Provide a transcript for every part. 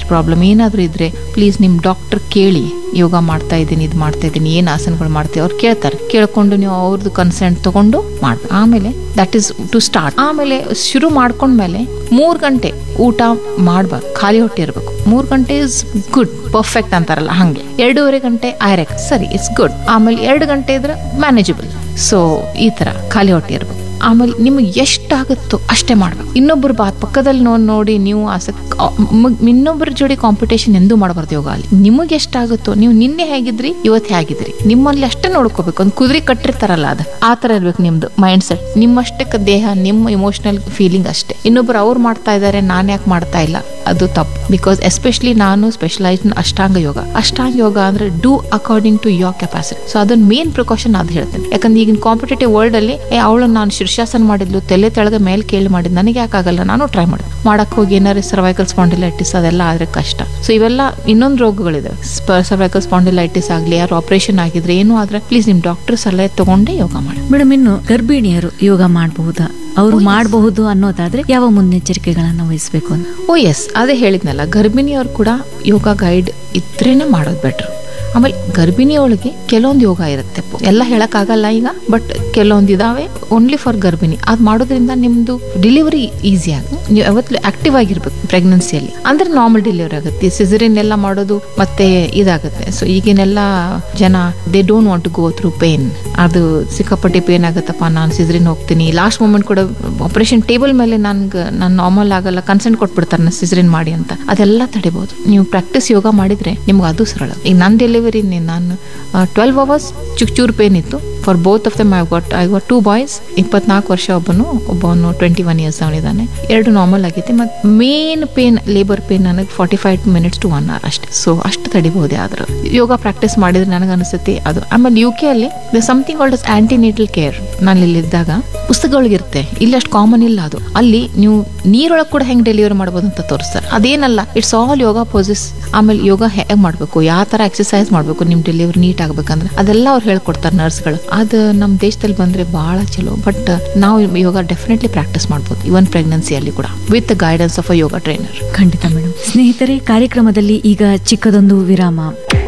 problem ಏನಾದರೂ ಇದ್ರೆ please ನಿಮ್ಮ ಡಾಕ್ಟರ್ ಕೇಳಿ ಯೋಗ ಮಾಡ್ತಾ ಇದ್ದೀನಿ ಇದು ಮಾಡ್ತಾ ಇದ್ದೀನಿ ಏನು ಆಸನಗಳು ಮಾಡ್ತೀವಿ ಅವ್ರು ಕೇಳ್ತಾರೆ ಕೇಳ್ಕೊಂಡು ನೀವು ಅವ್ರದ್ದು ಕನ್ಸೆಂಟ್ ತಗೊಂಡು ಮಾಡ್ಬೇಕು ಆಮೇಲೆ ದಟ್ ಈಸ್ ಟು ಸ್ಟಾರ್ಟ್ ಆಮೇಲೆ ಶುರು ಮಾಡ್ಕೊಂಡ್ಮೇಲೆ ಮೂರು ಗಂಟೆ ಊಟ ಮಾಡಬಾರ್ದು ಖಾಲಿ ಹೊಟ್ಟೆ ಇರಬೇಕು ಮೂರು ಗಂಟೆ ಇಸ್ ಗುಡ್ ಪರ್ಫೆಕ್ಟ್ ಅಂತಾರಲ್ಲ ಹಾಗೆ ಎರಡೂವರೆ ಗಂಟೆ ಐರೆಕ್ ಸರಿ ಇಟ್ಸ್ ಗುಡ್ ಆಮೇಲೆ ಎರಡು ಗಂಟೆ ಇದ್ರೆ ಮ್ಯಾನೇಜಬಲ್ ಸೊ ಈ ಥರ ಖಾಲಿ ಹೊಟ್ಟೆ ಇರಬೇಕು ಆಮೇಲೆ ನಿಮಗೆ ಎಷ್ಟಾಗುತ್ತೋ ಅಷ್ಟೇ ಮಾಡ್ಬೇಕು ಇನ್ನೊಬ್ಬರು ಬಾ ಪಕ್ಕದಲ್ಲಿ ನೋಡಿ ನೋಡಿ ನೀವು ಆಸಕ್ತಿ ಇನ್ನೊಬ್ಬರ ಜೋಡಿ ಕಾಂಪಿಟೇಷನ್ ಎಂದೂ ಮಾಡಬಾರ್ದು ಯೋಗ ಅಲ್ಲಿ ನಿಮಗೆ ಎಷ್ಟಾಗುತ್ತೋ ನೀವು ನಿನ್ನೆ ಹೇಗಿದ್ರಿ ಇವತ್ತು ಹೇಗಿದ್ರಿ ನಿಮ್ಮಲ್ಲಿ ಅಷ್ಟೇ ನೋಡ್ಕೋಬೇಕು ಒಂದು ಕುದುರೆ ಕಟ್ಟಿರ್ತಾರಲ್ಲ ಅದು ಆ ಥರ ಇರ್ಬೇಕು ನಿಮ್ದು ಮೈಂಡ್ ಸೆಟ್ ನಿಮ್ಮಷ್ಟಕ್ಕೆ ದೇಹ ನಿಮ್ಮ ಇಮೋಷನಲ್ ಫೀಲಿಂಗ್ ಅಷ್ಟೇ ಇನ್ನೊಬ್ರು ಅವ್ರು ಮಾಡ್ತಾ ಇದ್ದಾರೆ ನಾನು ಯಾಕೆ ಮಾಡ್ತಾ ಇಲ್ಲ ಅದು ತಪ್ಪು ಬಿಕಾಸ್ ಎಸ್ಪೆಷಲಿ ನಾನು ಸ್ಪೆಷಲೈಸ್ ಅಷ್ಟಾಂಗ ಯೋಗ ಅಷ್ಟಾಂಗ ಯೋಗ ಅಂದ್ರೆ do according to your capacity so ಅದನ್ನ ಮೇನ್ ಪ್ರಿಕಾಷನ್ ಅದು ಹೇಳ್ತೇನೆ ಯಾಕಂದ್ರೆ ಈಗಿನ ಕಾಂಪಿಟೇಟಿವ್ ವರ್ಲ್ಡ್ ಅಲ್ಲಿ ಏ ಅವಳು ನಾನು ಶೀರ್ಷಾಸನ ಮಾಡಿದ್ಲು ತಲೆ ತೆಳಗ ಮೇಲೆ ಕೇಳಿ ಮಾಡಿದ್ ನನಗೆ ಯಾಕಾಗಲ್ಲ ನಾನು ಟ್ರೈ ಮಾಡಿದೆ ಮಾಡಕ್ ಹೋಗಿ ಏನಾರು ಸರ್ವೈಕಲ್ ಸ್ಪಾಂಡಿಲೈಟಿಸ್ ಅದೆಲ್ಲ ಆದ್ರೆ ಕಷ್ಟ ಸೊ ಇವೆಲ್ಲ ಇನ್ನೊಂದು ರೋಗಗಳಿದಾವೆ ಸರ್ವೈಕಲ್ ಸ್ಪಾಂಡಿಲೈಟಿಸ್ ಆಗಲಿ ಯಾರು ಆಪರೇಷನ್ ಆಗಿದ್ರೆ ಏನು ಆದ್ರೆ ಪ್ಲೀಸ್ ನಿಮ್ ಡಾಕ್ಟರ್ ಸಲಹೆ ತಗೊಂಡೇ ಯೋಗ ಮಾಡಿ ಮೇಡಮ್ ಇನ್ನು ಗರ್ಭಿಣಿಯರು ಯೋಗ ಮಾಡಬಹುದಾ ಅವರು ಮಾಡಬಹುದು ಅನ್ನೋದಾದ್ರೆ ಯಾವ ಮುನ್ನೆಚ್ಚರಿಕೆಗಳನ್ನ ವಹಿಸಬೇಕು ಅಂತ ಓ ಎಸ್ ಅದೇ ಹೇಳಿದ್ನಲ್ಲ ಗರ್ಭಿಣಿಯವ್ರು ಕೂಡ ಯೋಗ ಗೈಡ್ ಇದ್ರೇನೆ ಮಾಡೋದು ಬೆಟ್ರು ಆಮೇಲೆ ಗರ್ಭಿಣಿಯೊಳಗೆ ಕೆಲವೊಂದು ಯೋಗ ಇರುತ್ತೆ ಎಲ್ಲ ಹೇಳಕ್ಕಾಗಲ್ಲ ಈಗ ಬಟ್ ಕೆಲವೊಂದು ಇದಾವೆ ಓನ್ಲಿ ಫಾರ್ ಗರ್ಭಿಣಿ ಅದು ಮಾಡೋದ್ರಿಂದ ನಿಮ್ದು ಡೆಲಿವರಿ ಈಸಿ ಆಗುತ್ತೆ ನೀವು ಯಾವತ್ತೂ ಆಕ್ಟಿವ್ ಆಗಿರ್ಬೇಕು ಪ್ರೆಗ್ನೆನ್ಸಿಯಲ್ಲಿ ಅಂದ್ರೆ ನಾರ್ಮಲ್ ಡೆಲಿವರಿ ಆಗುತ್ತೆ ಸಿಸರಿನ್ ಎಲ್ಲ ಮಾಡೋದು ಮತ್ತೆ ಇದಾಗುತ್ತೆ ಸೊ ಈಗಿನೆಲ್ಲ ಜನ they don't want to go through pain ಅದು ಸಿಕ್ಕಾಪಟ್ಟೆ ಪೇನ್ ಆಗುತ್ತಪ್ಪ ನಾನು ಸಿಸರಿನ್ ಹೋಗ್ತೀನಿ ಲಾಸ್ಟ್ ಮೂಮೆಂಟ್ ಕೂಡ ಆಪರೇಷನ್ ಟೇಬಲ್ ಮೇಲೆ ನನ್ಗೆ ನಾನು ನಾರ್ಮಲ್ ಆಗಲ್ಲ ಕನ್ಸೆಂಟ್ ಕೊಟ್ಬಿಡ್ತಾರೆ ನಾನು ಸಿಸರಿನ್ ಮಾಡಿ ಅಂತ ಅದೆಲ್ಲ ತಡಿಬಹುದು ನೀವು ಪ್ರಾಕ್ಟೀಸ್ ಯೋಗ ಮಾಡಿದ್ರೆ ನಿಮ್ಗೆ ಅದು ಸರಳ ಈಗ ನನ್ನ ಡೆಲಿವರಿ ನಾನು ಟ್ವೆಲ್ವ್ ಅವರ್ಸ್ ಚುಕ್ ಚೂರು ಪೇನ್ ಇತ್ತು for both of them I got I got two boys ಇಪ್ಪತ್ನಾಲ್ಕು ವರ್ಷ ಒಬ್ಬನು ಒಬ್ಬನು ಟ್ವೆಂಟಿ ಒನ್ ಇಯರ್ಸ್ ಅವನಿದ್ದಾನೆ ಎರಡು ನಾರ್ಮಲ್ ಆಗೈತೆ ಮತ್ತು ಮೇನ್ ಪೇನ್ ಲೇಬರ್ ಪೇನ್ ನನಗೆ forty five minutes to one hour ಅಷ್ಟೇ ಸೊ ಅಷ್ಟು ತಡಿಬಹುದೇ ಆದ್ರೆ ಯೋಗ ಪ್ರಾಕ್ಟೀಸ್ ಮಾಡಿದ್ರೆ ನನಗೆ ಅನಿಸುತ್ತೆ ಅದು ಆಮೇಲೆ ಯು ಕೆ ಅಲ್ಲಿ ಸಮಥಿಂಗ್ ಆಲ್ಡ್ ಆಂಟಿನೇಟಲ್ ಕೇರ್ ನಾನು ಇಲ್ಲಿದ್ದಾಗ ಪುಸ್ತಕಗಳಿಗಿರುತ್ತೆ ಇಲ್ಲಿ ಅಷ್ಟು ಕಾಮನ್ ಇಲ್ಲ ಅದು ಅಲ್ಲಿ ನೀವು ನೀರೊಳಗೆ ಕೂಡ ಹೆಂಗೆ ಡೆಲಿವರಿ ಮಾಡ್ಬೋದು ಅಂತ ತೋರಿಸ್ತಾರೆ ಅದೇನಲ್ಲ ಇಟ್ಸ್ ಆಲ್ ಯೋಗ ಪೋಸಸ್ ಆಮೇಲೆ ಯೋಗ ಹೇಗೆ ಮಾಡಬೇಕು ಯಾವ ಥರ ಎಕ್ಸಸೈಸ್ ಮಾಡಬೇಕು ನಿಮ್ಮ ಡೆಲಿವರಿ ನೀಟ್ ಆಗ್ಬೇಕಂದ್ರೆ ಅದೆಲ್ಲ ಅವ್ರು ಹೇಳ್ಕೊಡ್ತಾರೆ ನರ್ಸ್ಗಳು ಅದು ನಮ್ಮ ದೇಶದಲ್ಲಿ ಬಂದರೆ ಭಾಳ ಚಲೋ ಬಟ್ ನಾವು ಯೋಗ ಡೆಫಿನೆಟ್ಲಿ ಪ್ರಾಕ್ಟೀಸ್ ಮಾಡ್ಬೋದು ಇವನ್ ಪ್ರೆಗ್ನೆನ್ಸಿಯಲ್ಲಿ ಕೂಡ with guidance of a yoga trainer ಖಂಡಿತ ಮೇಡಮ್ ಸ್ನೇಹಿತರೆ ಕಾರ್ಯಕ್ರಮದಲ್ಲಿ ಈಗ ಚಿಕ್ಕದೊಂದು ವಿರಾಮ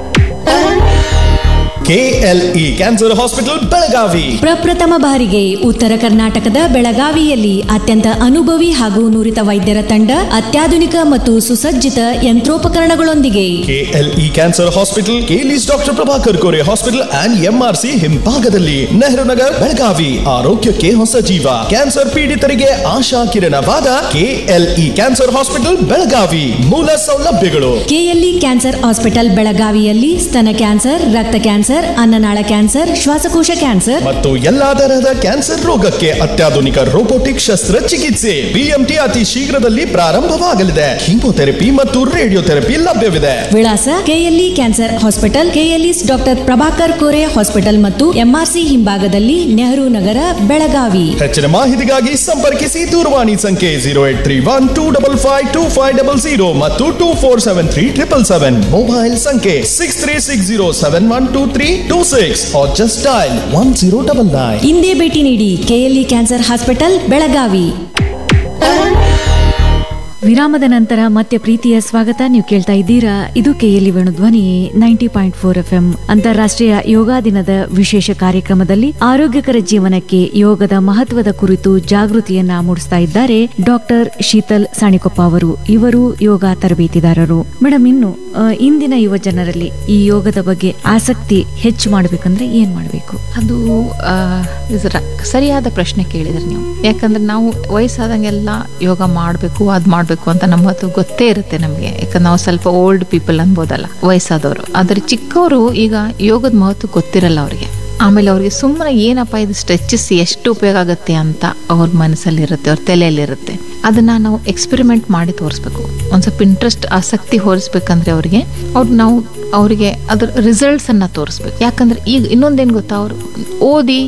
ಕೆಎಲ್ಇ ಕ್ಯಾನ್ಸರ್ ಹಾಸ್ಪಿಟಲ್ ಬೆಳಗಾವಿ ಪ್ರಪ್ರಥಮ ಬಾರಿಗೆ ಉತ್ತರ ಕರ್ನಾಟಕದ ಬೆಳಗಾವಿಯಲ್ಲಿ ಅತ್ಯಂತ ಅನುಭವಿ ಹಾಗೂ ನುರಿತ ವೈದ್ಯರ ತಂಡ ಅತ್ಯಾಧುನಿಕ ಮತ್ತು ಸುಸಜ್ಜಿತ ಯಂತ್ರೋಪಕರಣಗಳೊಂದಿಗೆ KLE cancer hospital KLE's doctor Prabhakar Kore hospital and MRC ಹಿಂಭಾಗದಲ್ಲಿ ನೆಹರು ನಗರ್ ಬೆಳಗಾವಿ ಆರೋಗ್ಯಕ್ಕೆ ಹೊಸ ಜೀವ ಕ್ಯಾನ್ಸರ್ ಪೀಡಿತರಿಗೆ ಆಶಾ ಕಿರಣವಾದ ಕೆಎಲ್ಇ ಕ್ಯಾನ್ಸರ್ ಹಾಸ್ಪಿಟಲ್ ಬೆಳಗಾವಿ ಮೂಲ ಸೌಲಭ್ಯಗಳು ಕೆಎಲ್ಇ ಕ್ಯಾನ್ಸರ್ ಹಾಸ್ಪಿಟಲ್ ಬೆಳಗಾವಿಯಲ್ಲಿ ಸ್ತನ ಕ್ಯಾನ್ಸರ್ ರಕ್ತ ಕ್ಯಾನ್ಸರ್ ಅನ್ನನಾಳ ಕ್ಯಾನ್ಸರ್ ಶ್ವಾಸಕೋಶ ಕ್ಯಾನ್ಸರ್ ಮತ್ತು ಎಲ್ಲಾ ತರಹದ ಕ್ಯಾನ್ಸರ್ ರೋಗಕ್ಕೆ ಅತ್ಯಾಧುನಿಕ ರೋಬೋಟಿಕ್ ಶಸ್ತ್ರಚಿಕಿತ್ಸೆ ಬಿಎಂಟಿ ಅತಿ ಶೀಘ್ರದಲ್ಲಿ ಪ್ರಾರಂಭವಾಗಲಿದೆ ಕೀಮೋಥೆರಪಿ ಮತ್ತು ರೇಡಿಯೋಥೆರಪಿ ಲಭ್ಯವಿದೆ ವಿಳಾಸ KLE cancer hospital KLE's doctor Prabhakar Kore hospital ಮತ್ತು ಎಂಆರ್ಸಿ ಹಿಂಭಾಗದಲ್ಲಿ ನೆಹರು ನಗರ ಬೆಳಗಾವಿ ಹೆಚ್ಚಿನ ಮಾಹಿತಿಗಾಗಿ ಸಂಪರ್ಕಿಸಿ ದೂರವಾಣಿ ಸಂಖ್ಯೆ zero eight three one two double five two five double zero ಮತ್ತು two four seven three triple seven mobile ಸಂಖ್ಯೆ six three six zero seven one two three two six or just dial one zero double nine ಇಂದೇ ಭೇಟಿ ನೀಡಿ KLE cancer hospital Belagavi ವಿರಾಮದ ನಂತರ ಮತ್ತೆ ಪ್ರೀತಿಯ ಸ್ವಾಗತ ನೀವು ಕೇಳ್ತಾ ಇದ್ದೀರಾ ಇದು KLE Venudhwani ninety point four F M ಅಂತಾರಾಷ್ಟ್ರೀಯ ಯೋಗ ದಿನದ ವಿಶೇಷ ಕಾರ್ಯಕ್ರಮದಲ್ಲಿ ಆರೋಗ್ಯಕರ ಜೀವನಕ್ಕೆ ಯೋಗದ ಮಹತ್ವದ ಕುರಿತು ಜಾಗೃತಿಯನ್ನ ಮೂಡಿಸ್ತಾ ಇದ್ದಾರೆ ಡಾಕ್ಟರ್ ಶೀತಲ್ ಸಾಣಿಕೊಪ್ಪ ಅವರು ಇವರು ಯೋಗ ತರಬೇತಿದಾರರು ಮೇಡಮ್ ಇನ್ನು ಆ, ಇಂದಿನ ಯುವ ಜನರಲ್ಲಿ ಈ ಯೋಗದ ಬಗ್ಗೆ ಆಸಕ್ತಿ ಹೆಚ್ಚು ಮಾಡ್ಬೇಕಂದ್ರೆ ಏನ್ ಮಾಡ್ಬೇಕು ಅದು ಆ, is ರ- ಸರಿಯಾದ ಪ್ರಶ್ನೆ ಕೇಳಿದ್ರಿ ನೀವು ಯಾಕಂದ್ರೆ ನಾವು ವಯಸ್ಸಾದಂಗೆಲ್ಲ ಯೋಗ ಮಾಡಬೇಕು ಅದು ಮಾಡಬೇಕು ಅಂತ ನಮ್ಮ ಹೊತ್ತು ಗೊತ್ತೇ ಇರುತ್ತೆ ನಮಗೆ ಯಾಕಂದ್ರೆ ನಾವು ಸ್ವಲ್ಪ ಓಲ್ಡ್ ಪೀಪಲ್ ಅನ್ಬೋದಲ್ಲ ವಯಸ್ಸಾದವರು ಆದರೆ ಚಿಕ್ಕವರು ಈಗ ಯೋಗದ ಮಹತ್ವ ಗೊತ್ತಿರಲ್ಲ ಅವರಿಗೆ ಆಮೇಲೆ ಅವ್ರಿಗೆ ಸುಮ್ಮನೆ ಏನಪ್ಪ ಇದು ಸ್ಟ್ರೆಚಸ್ ಎಷ್ಟು ಉಪಯೋಗ ಆಗುತ್ತೆ ಅಂತ ಅವ್ರ ಮನಸ್ಸಲ್ಲಿರುತ್ತೆ ಅವ್ರ ತಲೆಯಲ್ಲಿರುತ್ತೆ ಅದನ್ನ ನಾವು ಎಕ್ಸ್ಪೆರಿಮೆಂಟ್ ಮಾಡಿ ತೋರಿಸ್ಬೇಕು ಒಂದು ಸ್ವಲ್ಪ ಇಂಟ್ರೆಸ್ಟ್ ಆಸಕ್ತಿ ಹೋರಿಸ್ಬೇಕಂದ್ರೆ ಅವ್ರಿಗೆ ಅವ್ರು ನಾವು ಅವರಿಗೆ ಅದ್ರ ರಿಸಲ್ಟ್ಸ್ ಅನ್ನ ತೋರಿಸ್ಬೇಕು ಯಾಕಂದ್ರೆ ಈಗ ಇನ್ನೊಂದೇನು ಗೊತ್ತಾ ಅವರು ಓದಿ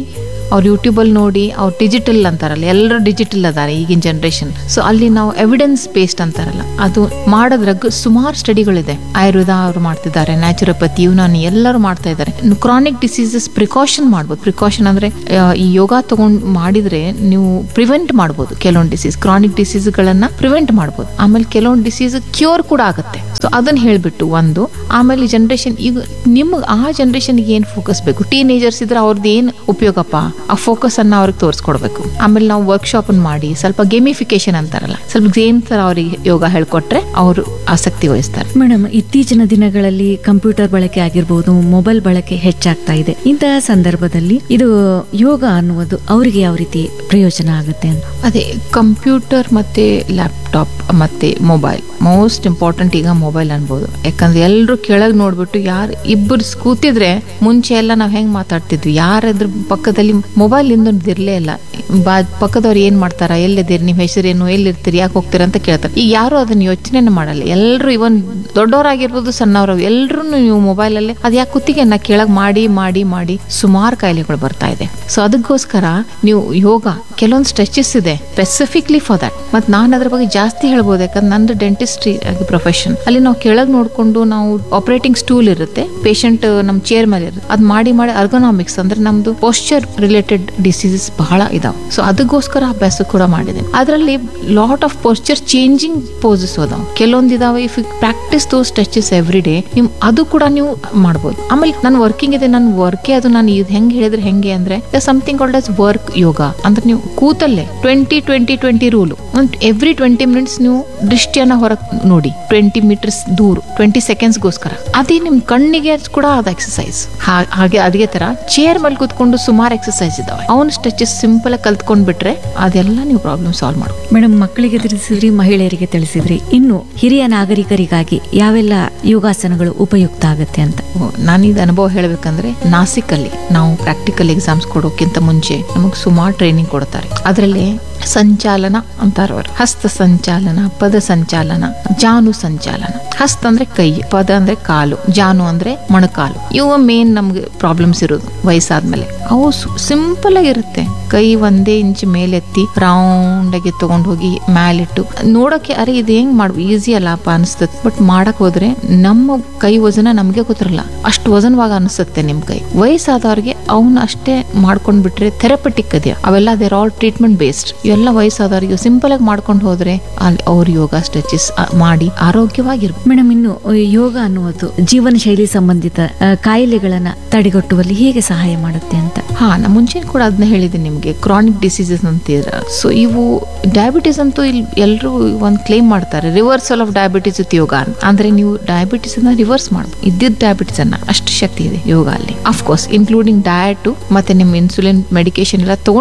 ಅವ್ರು ಯೂಟ್ಯೂಬಲ್ಲಿ ನೋಡಿ ಅವ್ರು ಡಿಜಿಟಲ್ ಅಂತಾರಲ್ಲ ಎಲ್ಲರೂ ಡಿಜಿಟಲ್ ಅದಾರೆ ಈಗಿನ ಜನರೇಷನ್ ಸೊ ಅಲ್ಲಿ ನಾವು ಎವಿಡೆನ್ಸ್ ಬೇಸ್ಡ್ ಅಂತಾರಲ್ಲ ಅದು ಮಾಡೋದ್ರಾಗ ಸುಮಾರು ಸ್ಟಡಿಗಳಿದೆ ಆಯುರ್ವೇದ ಅವರು ಮಾಡ್ತಿದ್ದಾರೆ ನ್ಯಾಚುರೋಪತಿ ಯುನಾನಿ ಎಲ್ಲರೂ ಮಾಡ್ತಾ ಇದ್ದಾರೆ ಕ್ರಾನಿಕ್ ಡಿಸೀಸಸ್ ಪ್ರಿಕಾಷನ್ ಮಾಡ್ಬೋದು ಪ್ರಿಕಾಷನ್ ಅಂದ್ರೆ ಆ, ಈ ಯೋಗ ತಗೊಂಡ್ ಮಾಡಿದ್ರೆ ನೀವು ಪ್ರಿವೆಂಟ್ ಮಾಡ್ಬೋದು ಕೆಲವೊಂದು ಡಿಸೀಸ್ ಕ್ರಾನಿಕ್ ಡಿಸೀಸ್ಗಳನ್ನ ಪ್ರಿವೆಂಟ್ ಮಾಡ್ಬೋದು ಆಮೇಲೆ ಕೆಲವೊಂದು ಡಿಸೀಸ್ ಕ್ಯೂರ್ ಕೂಡ ಆಗುತ್ತೆ ಸೊ ಅದನ್ನ ಹೇಳ್ಬಿಟ್ಟು ಒಂದು ಆಮೇಲೆ ಜನರೇಷನ್ ಈಗ ನಿಮ್ಗೆ ಆ ಜನರೇಷನ್ಗೆ ಏನು ಫೋಕಸ್ ಬೇಕು ಟೀನೇಜರ್ಸ್ ಇದ್ರೆ ಅವ್ರದ್ದು ಏನು ಉಪಯೋಗಪ್ಪ ಆ ಫೋಕಸ್ ಅನ್ನ ಅವ್ರಿಗೆ ತೋರಿಸ್ಕೊಡ್ಬೇಕು ಆಮೇಲೆ ನಾವು ವರ್ಕ್ಶಾಪ್ ಮಾಡಿ ಸ್ವಲ್ಪ ಗೇಮಿಫಿಕೇಶನ್ ಅಂತಾರಲ್ಲ ಸ್ವಲ್ಪ ಗೇಮ್ ತರ ಅವರಿಗೆ ಯೋಗ ಹೇಳ್ಕೊಟ್ರೆ ಅವರು ಆಸಕ್ತಿ ವಹಿಸ್ತಾರೆ ಮೇಡಮ್ ಇತ್ತೀಚಿನ ದಿನಗಳಲ್ಲಿ ಕಂಪ್ಯೂಟರ್ ಬಳಕೆ ಆಗಿರ್ಬೋದು ಮೊಬೈಲ್ ಬಳಕೆ ಹೆಚ್ಚಾಗ್ತಾ ಇದೆ ಇಂತಹ ಸಂದರ್ಭದಲ್ಲಿ ಇದು ಯೋಗ ಅನ್ನುವುದು ಅವರಿಗೆ ಯಾವ ರೀತಿ ಪ್ರಯೋಜನ ಆಗುತ್ತೆ ಅಂತ ಅದೇ ಕಂಪ್ಯೂಟರ್ ಮತ್ತೆ ಲ್ಯಾಪ್ಟಾಪ್ ಮತ್ತೆ ಮೊಬೈಲ್ ಮೋಸ್ಟ್ ಇಂಪಾರ್ಟೆಂಟ್ ಈಗ ಮೊಬೈಲ್ ಅನ್ಬೋದು ಯಾಕಂದ್ರೆ ಎಲ್ಲರೂ ಕೆಳಗೆ ನೋಡ್ಬಿಟ್ಟು ಯಾರು ಇಬ್ಬರು ಕೂತಿದ್ರೆ ಮುಂಚೆ ಎಲ್ಲ ನಾವು ಹೆಂಗ್ ಮಾತಾಡ್ತಿದ್ವಿ ಯಾರಾದ್ರೂ ಪಕ್ಕದಲ್ಲಿ ಮೊಬೈಲ್ ಇಂದೊಂದು ಇರ್ಲೇ ಇಲ್ಲ ಬಾ ಪಕ್ಕದವ್ರು ಏನ್ ಮಾಡ್ತಾರ ಎಲ್ಲಿದ್ದೀರಿ ನಿಮ್ಮ ಹೆಸರೇನು ಎಲ್ಲಿರ್ತೀರಿ ಯಾಕೆ ಹೋಗ್ತೀರಾ ಅಂತ ಕೇಳ್ತಾರೆ ಈಗ ಯಾರು ಅದನ್ನ ಯೋಚನೆ ಮಾಡಲ್ಲ ಎಲ್ಲರೂ ಇವನ್ ದೊಡ್ಡವರಾಗಿರ್ಬೋದು ಸಣ್ಣವರು ಎಲ್ಲರೂ ನೀವು ಮೊಬೈಲಲ್ಲಿ ಅದು ಯಾಕೆ ಕುತ್ತಿಗೆ ನಾ ಕೆಳಗೆ ಮಾಡಿ ಮಾಡಿ ಮಾಡಿ ಸುಮಾರು ಕಾಯಿಲೆಗಳು ಬರ್ತಾ ಇದೆ ಸೊ ಅದಕ್ಕೋಸ್ಕರ ನೀವು ಯೋಗ ಕೆಲವೊಂದು ಸ್ಟ್ರೆಚಸ್ ಇದೆ ಸ್ಪೆಸಿಫಿಕ್ಲಿ ಫಾರ್ ದಟ್ ಮತ್ತು ನಾನು ಅದ್ರ ಬಗ್ಗೆ ಜಾಸ್ತಿ ಹೇಳ್ಬೋದು ಯಾಕಂದ್ರೆ ನಂದು ಡೆಂಟಿಸ್ಟ್ರಿ ಆಗಿ ಪ್ರೊಫೆಷನ್ ಅಲ್ಲಿ ನಾವು ಕೆಳಗೆ ನೋಡ್ಕೊಂಡು ನಾವು ಆಪರೇಟಿಂಗ್ ಸ್ಟೂಲ್ ಇರುತ್ತೆ ಪೇಷಂಟ್ ನಮ್ಮ ಚೇರ್ ಮೇಲೆ ಇರುತ್ತೆ ಅದು ಮಾಡಿ ಮಾಡಿ ಅರ್ಗೋನಾಮಿಕ್ಸ್ ಅಂದ್ರೆ ನಮ್ದು ಪೋಸ್ಚರ್ ರಿಲೇಟೆಡ್ ಡಿಸೀಸಸ್ ಬಹಳ ಇದಾವೆ ಸೊ ಅದಕ್ಕೋಸ್ಕರ ಅಭ್ಯಾಸ ಕೂಡ ಮಾಡಿದೆ ಅದರಲ್ಲಿ lot of posture changing poses ಅದಾವ ಕೆಲವೊಂದು ಇದಾವೆ if you practice those stretches every day ನಿಮ್ ಅದು ಕೂಡ ನೀವು ಮಾಡ್ಬೋದು ಆಮೇಲೆ ನಾನು ವರ್ಕಿಂಗ್ ಇದೆ ನನ್ನ ವರ್ಕೇ ಅದು ನಾನು ಇದು ಹೆಂಗೆ ಹೇಳಿದ್ರೆ ಹೆಂಗೆ ಅಂದ್ರೆ something called as work yoga ಅಂದ್ರೆ ನೀವು ಕೂತಲ್ಲೇ twenty twenty twenty rule every twenty minutes ನೀವು ದೃಷ್ಟಿಯನ್ನ ಹೊರಗೆ ನೋಡಿ ಟ್ವೆಂಟಿ ಮೀಟರ್ಸ್ ದೂರ ಟ್ವೆಂಟಿ ಸೆಕೆಂಡ್ಸ್ಗೋಸ್ಕರ ಅದೇ ನಿಮ್ ಕಣ್ಣಿಗೆ ಕೂಡ ಅದ ಎಕ್ಸಸೈಸ್ ಹಾಗೆ ಅದೇ ತರ ಚೇರ್ ಮೇಲೆ ಕೂತ್ಕೊಂಡು ಸುಮಾರು ಎಕ್ಸಸೈಸ್ ಇದಾವೆ ಅವನು ಸ್ಟ್ರೆಚಸ್ ಸಿಂಪಲ್ ಆಗಿ ಕಲ್ತ್ಕೊಂಡ್ ಬಿಟ್ರೆ ಅದೆಲ್ಲ ನೀವು ಪ್ರಾಬ್ಲಮ್ ಸಾಲ್ವ್ ಮಾಡ್ಬೋದು ಮೇಡಮ್ ಮಕ್ಕಳಿಗೆ ತಿಳಿಸಿದ್ರಿ ಮಹಿಳೆಯರಿಗೆ ತಿಳಿಸಿದ್ರಿ ಇನ್ನು ಹಿರಿಯ ನಾಗರಿಕರಿಗಾಗಿ ಯಾವೆಲ್ಲ ಯೋಗಾಸನಗಳು ಉಪಯುಕ್ತ ಆಗುತ್ತೆ ಅಂತ ನಾನು ಇದು ಅನುಭವ ಹೇಳ್ಬೇಕಂದ್ರೆ ನಾಸಿಕ್ ಅಲ್ಲಿ ನಾವು ಪ್ರಾಕ್ಟಿಕಲ್ ಎಕ್ಸಾಮ್ಸ್ ಕೊಡೋಕ್ಕಿಂತ ಮುಂಚೆ ನಮಗೆ ಸುಮಾರು ಟ್ರೈನಿಂಗ್ ಕೊಡ್ತಾರೆ ಅದರಲ್ಲಿ ಸಂಚಾಲನ ಅಂತಾರ ಅವರು ಹಸ್ತ ಸಂಚಾಲನ ಪದ ಸಂಚಾಲನ ಜಾನು ಸಂಚಾಲನ ಹಸ್ತ ಅಂದ್ರೆ ಕೈ ಪದ ಅಂದ್ರೆ ಕಾಲು ಜಾನು ಅಂದ್ರೆ ಮೊಣಕಾಲು ಇವು ಮೇನ್ ನಮ್ಗೆ ಪ್ರಾಬ್ಲಮ್ಸ್ ಇರೋದು ವಯಸ್ಸಾದ್ಮೇಲೆ ಅವು ಸಿಂಪಲ್ ಆಗಿರುತ್ತೆ ಕೈ ಒಂದೇ ಇಂಚ್ ಮೇಲೆತ್ತಿ ರೌಂಡ್ ಆಗಿ ತಗೊಂಡ್ ಹೋಗಿ ಮ್ಯಾಲಿಟ್ಟು ನೋಡಕ್ಕೆ ಅರೆ ಇದು ಹೆಂಗ್ ಮಾಡ್ಬೋದು ಈಸಿ ಅಲ್ಲಪ್ಪ ಅನಿಸ್ತದೆ ಬಟ್ ಮಾಡಕ್ ಹೋದ್ರೆ ನಮ್ಮ ಕೈ ವಜನ ನಮ್ಗೆ ಗೊತ್ತಿರಲ್ಲ ಅಷ್ಟು ವಜನವಾಗ ಅನಿಸುತ್ತೆ ನಿಮ್ ಕೈ ವಯಸ್ಸಾದವ್ರಿಗೆ ಅವನ್ನ ಅಷ್ಟೇ ಮಾಡ್ಕೊಂಡ್ ಬಿಟ್ರೆ ಥೆರಪಟಿಕ್ ಅದೇ ಅವೆಲ್ಲ ದೇರ್ ಆಲ್ ಟ್ರೀಟ್ಮೆಂಟ್ ಬೇಸ್ಡ್ ಇವೆಲ್ಲ ವಯಸ್ಸಾದವ್ರಿಗೆ ಸಿಂಪಲ್ ಆಗಿ ಮಾಡ್ಕೊಂಡು ಹೋದ್ರೆ ಅಲ್ಲಿ ಅವ್ರ ಯೋಗ ಸ್ಟ್ರೆಚಸ್ ಮಾಡಿ ಆರೋಗ್ಯವಾಗಿರ್ಬೇಕು ಮೇಡಮ್ ಇನ್ನು ಯೋಗ ಅನ್ನುವುದು ಜೀವನ ಶೈಲಿ ಸಂಬಂಧಿತ ಆ, ಕಾಯಿಲೆಗಳನ್ನ ತಡೆಗಟ್ಟುವಲ್ಲಿ ಹೇಗೆ ಸಹಾಯ ಮಾಡುತ್ತೆ ಅಂತ ಹಾ ನಾ ಮುಂಚೆ ಕೂಡ ಅದನ್ನ ಹೇಳಿದ್ದೀನಿ ನಿಮಗೆ ಕ್ರಾನಿಕ್ ಡಿಸೀಸಸ್ ಅಂತೀರ ಸೊ ಇವು ಡಯಾಬಿಟಿಸ್ ಅಂತೂ ಇಲ್ಲಿ ಎಲ್ಲರೂ ಒಂದು ಕ್ಲೇಮ್ ಮಾಡ್ತಾರೆ reversal of diabetes with yoga ಅಂತ ಅಂದ್ರೆ ನೀವು ಡಯಾಬಿಟಿಸ್ ಅನ್ನ ರಿವರ್ಸ್ ಮಾಡ್ಬೋದು ಇದ್ದಿದ್ದ ಡಯಾಬಿಟಿಸ್ ಅನ್ನ ಅಷ್ಟು ಶಕ್ತಿ ಇದೆ ಯೋಗ ಅಲ್ಲಿ ಅಫ್ಕೋರ್ಸ್ ಇನ್ಕ್ಲೂಡಿಂಗ್ ಡಯಟ್ ಮತ್ತೆ ನಿಮ್ಮ ಇನ್ಸುಲಿನ್ ಮೆಡಿಕೇಶನ್ ಎಲ್ಲ ತಗೊಂಡು